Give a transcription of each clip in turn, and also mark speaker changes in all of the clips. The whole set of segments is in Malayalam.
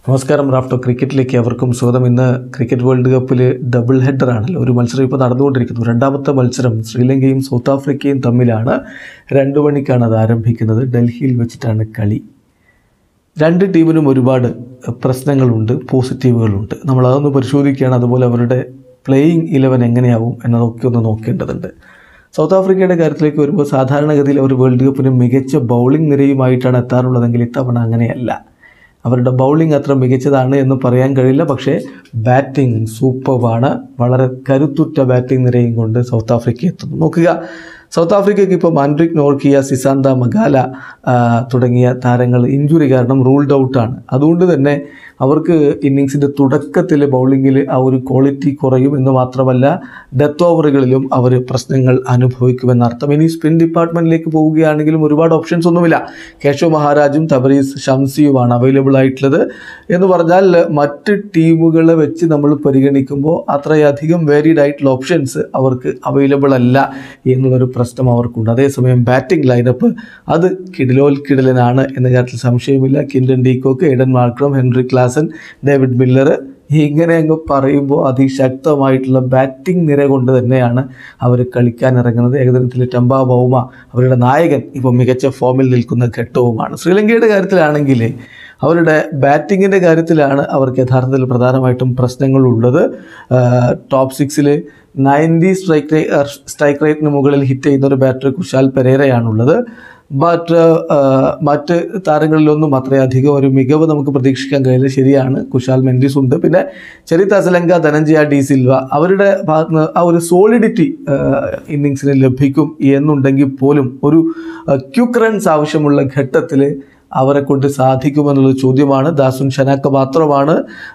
Speaker 1: നമസ്കാരം റാഫ്റ്റോ ക്രിക്കറ്റിലേക്ക് അവർക്കും സ്വാഗതം ഇന്ന് ക്രിക്കറ്റ് വേൾഡ് കപ്പിൽ ഡബിൾ ഹെഡർ ആണല്ലോ ഒരു മത്സരം ഇപ്പോൾ നടന്നുകൊണ്ടിരിക്കുന്നു രണ്ടാമത്തെ മത്സരം ശ്രീലങ്കയും സൗത്ത് ആഫ്രിക്കയും തമ്മിലാണ് രണ്ട് മണിക്കാണ് അത് ആരംഭിക്കുന്നത് ഡൽഹിയിൽ വെച്ചിട്ടാണ് കളി രണ്ട് ടീമിനും ഒരുപാട് പ്രശ്നങ്ങളുണ്ട് പോസിറ്റീവുകളുണ്ട് നമ്മൾ അതൊന്ന് പരിശോധിക്കുകയാണ് അതുപോലെ അവരുടെ പ്ലേയിങ് ഇലവൻ എങ്ങനെയാവും എന്നതൊക്കെ ഒന്ന് നോക്കേണ്ടതുണ്ട് സൗത്ത് ആഫ്രിക്കയുടെ കാര്യത്തിലേക്ക് വരുമ്പോൾ സാധാരണഗതിയിൽ അവർ വേൾഡ് കപ്പിന് മികച്ച ബൗളിംഗ് നിരയുമായിട്ടാണ് എത്താറുള്ളതെങ്കിൽ ഇത്തവണ അങ്ങനെയല്ല അവരുടെ ബൗളിംഗ് അത്ര മികച്ചതാണ് എന്ന് പറയാൻ കഴിയില്ല പക്ഷേ ബാറ്റിംഗ് സൂപ്പർവാണ് വളരെ കരുത്തുറ്റ ബാറ്റിംഗ് നിരയും കൊണ്ട് സൗത്ത് ആഫ്രിക്ക എത്തുന്നു നോക്കുക സൗത്ത് ആഫ്രിക്കയ്ക്ക് ഇപ്പോൾ മാൻഡ്രിക് നോർക്കിയ സിസാന്ത മഗാല ആ, തുടങ്ങിയ താരങ്ങൾ ഇഞ്ചുറി കാരണം റൂൾഡ് ഔട്ടാണ് അതുകൊണ്ട് തന്നെ അവർക്ക് ഇന്നിങ്സിൻ്റെ തുടക്കത്തിൽ ബൗളിങ്ങിൽ ആ ഒരു ക്വാളിറ്റി കുറയും എന്ന് മാത്രമല്ല ഡെത്ത് ഓവറുകളിലും അവർ പ്രശ്നങ്ങൾ അനുഭവിക്കുമെന്നർത്ഥം ഇനി സ്പിൻ ഡിപ്പാർട്ട്മെൻറ്റിലേക്ക് പോവുകയാണെങ്കിലും ഒരുപാട് ഓപ്ഷൻസ് ഒന്നുമില്ല കേശവ് മഹാരാജും തബരീസ് ഷംസിയുമാണ് അവൈലബിൾ ആയിട്ടുള്ളത് എന്ന് പറഞ്ഞാൽ മറ്റ് ടീമുകളെ വെച്ച് നമ്മൾ പരിഗണിക്കുമ്പോൾ അത്രയധികം വേരിഡ് ആയിട്ടുള്ള ഓപ്ഷൻസ് അവർക്ക് അവൈലബിൾ അല്ല എന്നുള്ളൊരു പ്രശ്നം അവർക്കുണ്ട് അതേസമയം ബാറ്റിംഗ് ലൈനപ്പ് അത് കിടിലോൽ കിടിലനാണ് എന്ന കാര്യത്തിൽ സംശയമില്ല Quinton de Kock Aiden Markram Heinrich Klaasen David Miller ഇങ്ങനെ അങ്ങ് പറയുമ്പോൾ അതിശക്തമായിട്ടുള്ള ബാറ്റിംഗ് നിര കൊണ്ട് തന്നെയാണ് അവർ കളിക്കാൻ ഇറങ്ങുന്നത് ഏകദിനത്തിൽ ടംബ ബൗമ അവരുടെ നായകൻ ഇപ്പോൾ മികച്ച ഫോമിൽ നിൽക്കുന്ന ഘട്ടവുമാണ് ശ്രീലങ്കയുടെ കാര്യത്തിലാണെങ്കിൽ അവരുടെ ബാറ്റിങ്ങിൻ്റെ കാര്യത്തിലാണ് അവർക്ക് യഥാർത്ഥത്തിൽ പ്രധാനമായിട്ടും പ്രശ്നങ്ങളുള്ളത് ടോപ്പ് സിക്സിൽ നയൻറ്റി സ്ട്രൈക്ക് റേ സ്ട്രൈക്ക് റേറ്റിന് മുകളിൽ ഹിറ്റ് ചെയ്യുന്ന ഒരു ബാറ്റർ കുശാൽ പെരേരയാണുള്ളത് ബട്ട് മറ്റ് താരങ്ങളിലൊന്നും അത്രയധികം ഒരു മികവ് നമുക്ക് പ്രതീക്ഷിക്കാൻ കഴിയില്ല ശരിയാണ് കുശാൽ മെൻഡിസ് ഉണ്ട് പിന്നെ ചെറിത്ത അസലങ്ക ധനഞ്ജയ ഡി സിൽവ അവരുടെ ഭാഗത്ത് നിന്ന് ആ ഒരു സോളിഡിറ്റി ഇന്നിങ്സിന് ലഭിക്കും എന്നുണ്ടെങ്കിൽ പോലും ഒരു ക്യുക്ക് റൺസ് ആവശ്യമുള്ള ഘട്ടത്തിൽ അവരെ കൊണ്ട് സാധിക്കുമെന്നുള്ള ചോദ്യമാണ് ദാസുൻ ഷനാക്ക മാത്രമാണ്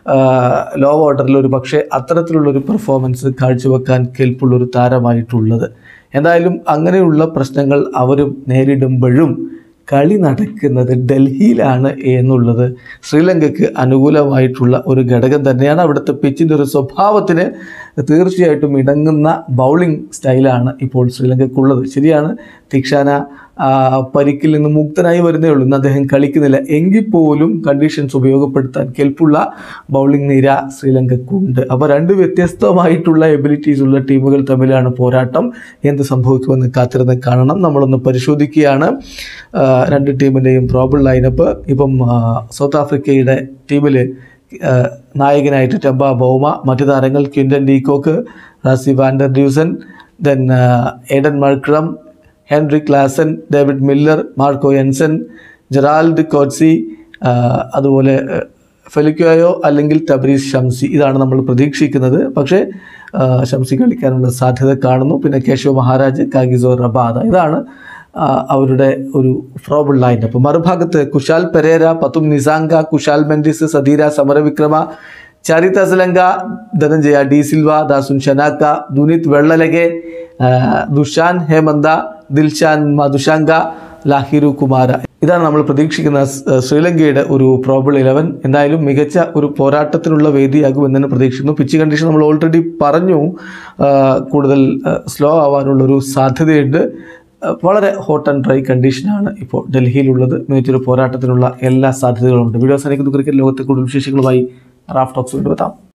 Speaker 1: ലോ ഓർഡറിൽ ഒരു പക്ഷേ അത്തരത്തിലുള്ളൊരു പെർഫോമൻസ് കാഴ്ചവെക്കാൻ കെൽപ്പുള്ളൊരു താരമായിട്ടുള്ളത് എന്തായാലും അങ്ങനെയുള്ള പ്രശ്നങ്ങൾ അവരും നേരിടുമ്പോഴും കളി നടക്കുന്നത് ഡൽഹിയിലാണ് എന്നുള്ളത് ശ്രീലങ്കയ്ക്ക് അനുകൂലമായിട്ടുള്ള ഒരു ഘടകം തന്നെയാണ് അവിടുത്തെ പിച്ചിൻ്റെ ഒരു സ്വഭാവത്തിന് തീർച്ചയായിട്ടും ഇണങ്ങുന്ന ബൗളിംഗ് സ്റ്റൈലാണ് ഇപ്പോൾ ശ്രീലങ്കയ്ക്കുള്ളത് ശരിയാണ് തീക്ഷാന ആ, പരിക്കിൽ നിന്ന് മുക്തനായി വരുന്നേ ഉള്ളൂ ഇന്ന് അദ്ദേഹം കളിക്കുന്നില്ല എങ്കിൽ പോലും കണ്ടീഷൻസ് ഉപയോഗപ്പെടുത്താൻ കെൽപ്പുള്ള ബൗളിംഗ് നിര ശ്രീലങ്കക്കുണ്ട് അപ്പോൾ രണ്ട് വ്യത്യസ്തമായിട്ടുള്ള എബിലിറ്റീസ് ഉള്ള ടീമുകൾ തമ്മിലാണ് പോരാട്ടം എന്ത് സംഭവിക്കുമെന്ന് കാത്തിരുന്ന് കാണണം നമ്മളൊന്ന് പരിശോധിക്കുകയാണ് ആ, രണ്ട് ടീമിൻ്റെയും പ്രോബിൾ ലൈനപ്പ് ഇപ്പം ആ, സൗത്ത് ആഫ്രിക്കയുടെ ടീമിൽ നായകനായിട്ട് ടെമ്പ ബൗമ മറ്റു താരങ്ങൾ Quinton de Kock Rassie van der Dussen then Aiden Markram Heinrich Klaasen David Miller Marco Jansen Gerald Coetzee ആ, അതുപോലെ ആ, ഫെലിക്കോയോ അല്ലെങ്കിൽ തബ്രീസ് ഷംസി ഇതാണ് നമ്മൾ പ്രതീക്ഷിക്കുന്നത് പക്ഷേ ആ, ഷംസി കളിക്കാനുള്ള സാധ്യത കാണുന്നു പിന്നെ കേശവ് മഹാരാജ് കാഗിസോ റബാദ ഇതാണ് ആ, അവരുടെ ഒരു ഫ്രോബിൾ ലൈനപ്പ് മറുഭാഗത്ത് കുശാൽ പെരേര പത്തും നിസാങ്ക കുശാൽ മെൻഡിസ് സധീര സമരവിക്രമ ചരിത അസലങ്ക ധനഞ്ജയ ഡി സിൽവ ദാസുൻ ഷനാക്ക ദുനിത് വെള്ളലകെ ആ, ദുഷാൻ ഹേമന്ത ദിൽഷാൻ മധുശാങ്ക ലാഹിരു കുമാര ഇതാണ് നമ്മൾ പ്രതീക്ഷിക്കുന്ന സ്- ശ്രീലങ്കയുടെ ഒരു പ്രോബിൾ ഇലവൻ എന്തായാലും മികച്ച ഒരു പോരാട്ടത്തിനുള്ള വേദിയാകും എന്ന് തന്നെ പ്രതീക്ഷിക്കുന്നു പിച്ച് കണ്ടീഷൻ നമ്മൾ ഓൾറെഡി പറഞ്ഞു ആ, കൂടുതൽ സ്ലോ ആവാനുള്ളൊരു സാധ്യതയുണ്ട് ആ, വളരെ ഹോട്ട് ആൻഡ് ഡ്രൈ കണ്ടീഷനാണ് ഇപ്പോൾ ഡൽഹിയിലുള്ളത് മികച്ചൊരു പോരാട്ടത്തിനുള്ള എല്ലാ സാധ്യതകളുമുണ്ട് വീഡിയോ അവസാനിക്കുന്നു ക്രിക്കറ്റ് ലോകത്തെ കൂടുതൽ വിശേഷങ്ങളുമായി റാഫ് ടോക്സ് കൊണ്ടുവെത്താം